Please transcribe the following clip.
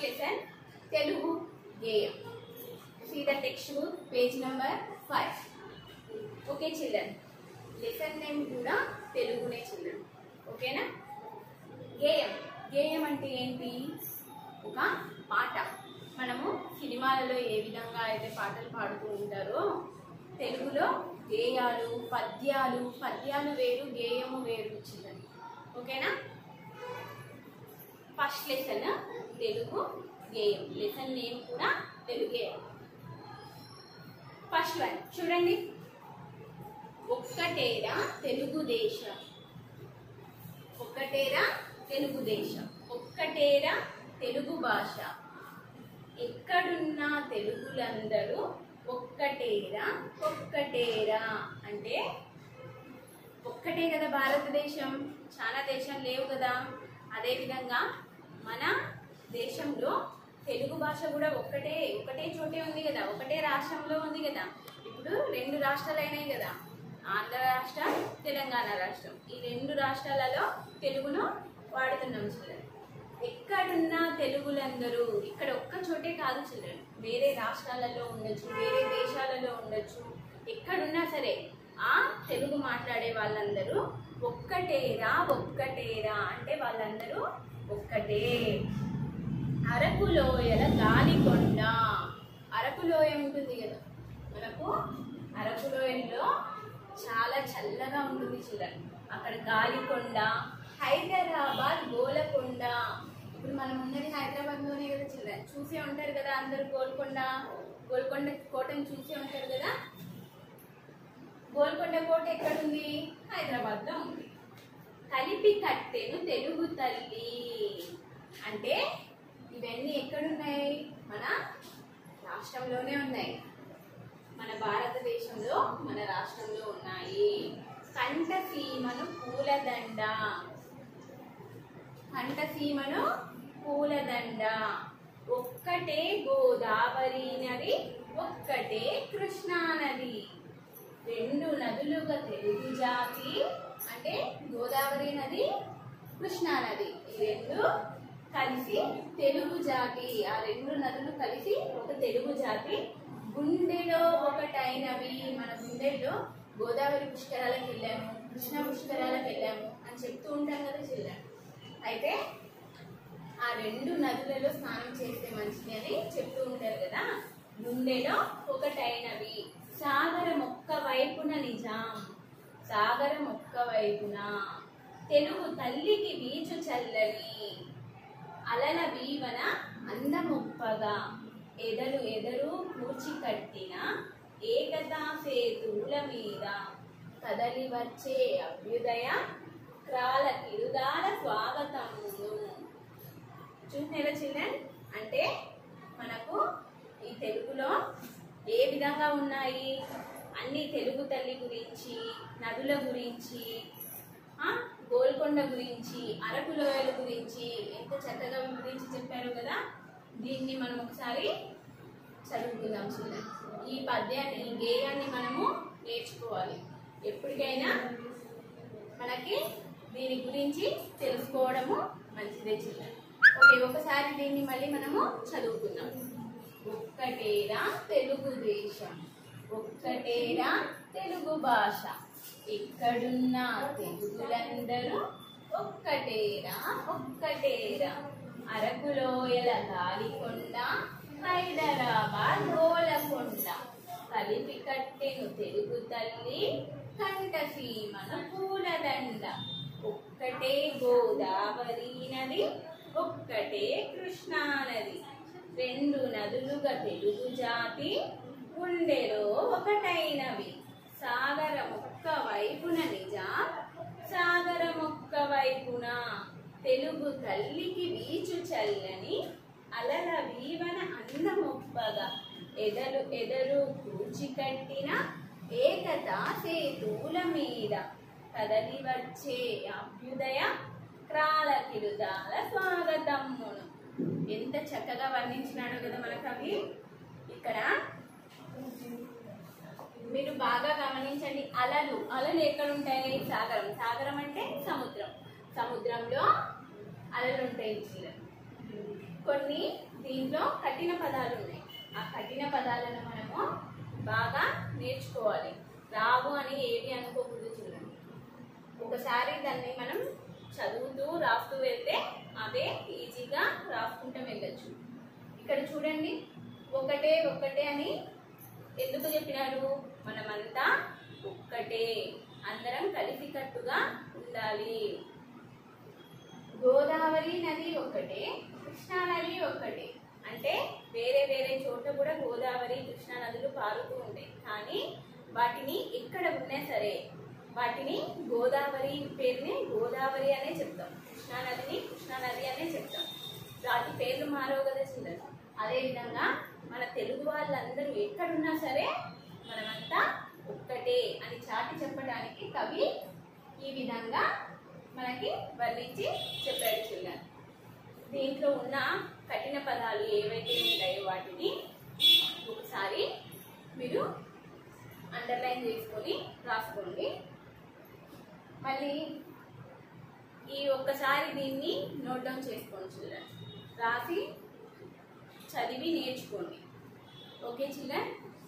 lesson Telugu గేయం see the textbook page number five okay children lesson name కూడా తెలుగునే children ఓకేనా గేయం గేయం అంటే ఏంటి ఒక పాట మనము సినిమాలలో ఏ విధంగా అయితే పాటలు పాడుతూ ఉంటారో తెలుగులో గేయాలు పద్యాలు పద్యాలు వేరు గేయము వేరు చిల్డ్రన్ ఓకేనా ఫస్ట్ లెసన్ తెలుగు గేయం లెసన్ నేమ్ కూడా తెలుగే ఫస్ట్ వన్ చూడండి ఒక్కటేరా తెలుగుదేశం ఒక్కటేరా తెలుగుదేశం ఒక్కటేరా తెలుగు భాష ఎక్కడున్నా తెలుగులందరూ ఒక్కటేరా ఒక్కటేరా అంటే ఒక్కటే కదా భారతదేశం చాలా దేశం లేవు కదా అదేవిధంగా మన దేశంలో తెలుగు భాష కూడా ఒక్కటే ఒకటే చోటే ఉంది కదా ఒకటే రాష్ట్రంలో ఉంది కదా ఇప్పుడు రెండు రాష్ట్రాలు అయినాయి కదా ఆంధ్ర రాష్ట్రం తెలంగాణ రాష్ట్రం ఈ రెండు రాష్ట్రాలలో తెలుగును వాడుతున్నాం చిల్డ్రన్ ఎక్కడున్నా తెలుగులందరూ ఇక్కడ ఒక్క చోటే కాదు చిల్డ్రన్ వేరే రాష్ట్రాలలో ఉండొచ్చు వేరే దేశాలలో ఉండొచ్చు ఎక్కడున్నా సరే ఆ తెలుగు మాట్లాడే వాళ్ళందరూ ఒక్కటేరా ఒక్కటేరా అంటే వాళ్ళందరూ ఒక్కటే అరకులోయల గాలికొండ అరకులోయ ఉంటుంది కదా మనకు అరకులోయలో చాలా చల్లగా ఉంటుంది చూడండి అక్కడ గాలికొండ హైదరాబాద్ గోలకొండ ఇప్పుడు మనం ఉన్నది హైదరాబాద్లోనే కదా చిల్డ్రన్ చూసే ఉంటారు కదా అందరు గోల్కొండ గోల్కొండ కోటను చూసే ఉంటారు కదా గోల్కొండ కోట ఎక్కడుంది హైదరాబాద్లో ఉంది కలిపి కట్టెను తెలుగు తల్లి అంటే ఇవన్నీ ఎక్కడున్నాయి మన రాష్ట్రంలోనే ఉన్నాయి మన భారతదేశంలో మన రాష్ట్రంలో ఉన్నాయి కంఠసీమను పూలదండ కంఠసీమను పూలదండ ఒక్కటే గోదావరి నది ఒక్కటే కృష్ణా నది రెండు నదులుగా తెలుగు జాతి అంటే గోదావరి నది కృష్ణా నది ఈ రెండు కలిసి తెలుగు జాతి ఆ రెండు నదులు కలిసి ఒక తెలుగు జాతి గుండెలో ఒకటైనవి మన గుండెల్లో గోదావరి పుష్కరాలకు వెళ్ళాము కృష్ణ పుష్కరాలకు వెళ్ళాము అని చెప్తూ ఉంటాం కదా చిల్డ్రన్ అయితే ఆ రెండు నదులలో స్నానం చేస్తే మంచిది అని చెప్తూ ఉంటారు కదా గుండెలో ఒకటైనవి సాగర మొక్క వైపున నిజాం సాగర మొక్క వైపున తెలుగు తల్లికి బీచు చల్లని అలల వీవన అందముప్పగా ఎదలు ఎదరు కూర్చి కట్టిన ఏకతా సేతువుల మీద కదలి వచ్చే అభ్యుదయ క్రాల కిరుదాల స్వాగతమును చూసినారా చిల్డ్రన్ అంటే మనకు ఈ తెలుగులో ఏ విధంగా ఉన్నాయి అన్ని తెలుగు తల్లి గురించి నదుల గురించి ఆ, గోల్కొండ గురించి అరకు లోయల గురించి ఎంత చక్కగా వివరించి చెప్పారు కదా దీన్ని మనం ఒకసారి చదువుకుందాం చిల్డ్రన్ ఈ పద్యాన్ని ఈ గేయాన్ని మనము నేర్చుకోవాలి ఎప్పటికైనా మనకి దీని గురించి తెలుసుకోవడము మంచిదే చిల్డ్రన్ ఓకే ఒకసారి దీన్ని మళ్ళీ మనము చదువుకుందాం ఒక్కటేరా తెలుగుదేశం ఒక్కటేరా తెలుగు భాష ఎక్కడున్న తెలుగులందరూ ఒక్కటేరా ఒక్కటేరా అరకులోయల గాలికొండ హైదరాబాద్ గోలకొండ కలిపి కట్టెను తెలుగు తల్లి కంఠసీమను పూలదండ ఒక్కటే గోదావరి నది ఒక్కటే కృష్ణా నది రెండు నదులుగా తెలుగు జాతి గుండెలో ఒకటైనవి సాగర మొక్క వైపున నిజాం సాగర మొక్క వైపున తెలుగు తల్లికి వీచు చల్లని అలల వీవన అందమొప్పగా ఎదలు ఎదరు కూర్చి కట్టిన ఏకతా సేతువుల మీద కదలి వచ్చే అభ్యుదయ క్రాల కిరుదాల స్వాగతమ్మును ఎంత చక్కగా వర్ణించినాడో కదా మన కవి ఇక్కడ మీరు బాగా గమనించండి అలలు అలలు ఎక్కడ ఉంటాయి సాగరం సాగరం అంటే సముద్రం సముద్రంలో అలలు ఉంటాయి చిల్లర కొన్ని దీంట్లో కఠిన పదాలు ఉన్నాయి ఆ కఠిన పదాలను మనము బాగా నేర్చుకోవాలి రావు అని ఏవి అనుకోకూడదు చూడండి ఒకసారి దాన్ని మనం చదువుతూ రాస్తూ వెళ్తే అవే ఈజీగా రాసుకుంటూ వెళ్ళచ్చు ఇక్కడ చూడండి ఒకటే ఒక్కటే అని ఎందుకు చెప్పినారు మనమంతా ఒక్కటే అందరం కలిసికట్టుగా ఉండాలి గోదావరి నది ఒక్కటే కృష్ణా నది ఒక్కటే అంటే వేరే వేరే చోట్ల కూడా గోదావరి కృష్ణా నదులు పారుతూ ఉంటాయి కానీ వాటిని ఎక్కడ ఉన్నా సరే వాటిని గోదావరి పేరుని గోదావరి అనే చెప్తాం కృష్ణా నదిని కృష్ణా నది అనే చెప్తాం వాటి పేర్లు మారవు కదా చిల్లరు అదేవిధంగా మన తెలుగు వాళ్ళందరూ ఎక్కడున్నా సరే మనమంతా ఒక్కటే అని చాటి చెప్పడానికి కవి ఈ విధంగా మనకి వర్ణించి చెప్పాడు చిల్లర దీంట్లో ఉన్న కఠిన పదాలు ఏవైతే ఉంటాయో వాటిని ఒకసారి మీరు అండర్లైన్ చేసుకొని రాసుకోండి మళ్ళీ ఈ ఒక్కసారి దీన్ని నోట్ డౌన్ చేసుకోండి చిల్డ్రన్ రాసి చదివి నేర్చుకోండి ఓకే చిల్డ్రన్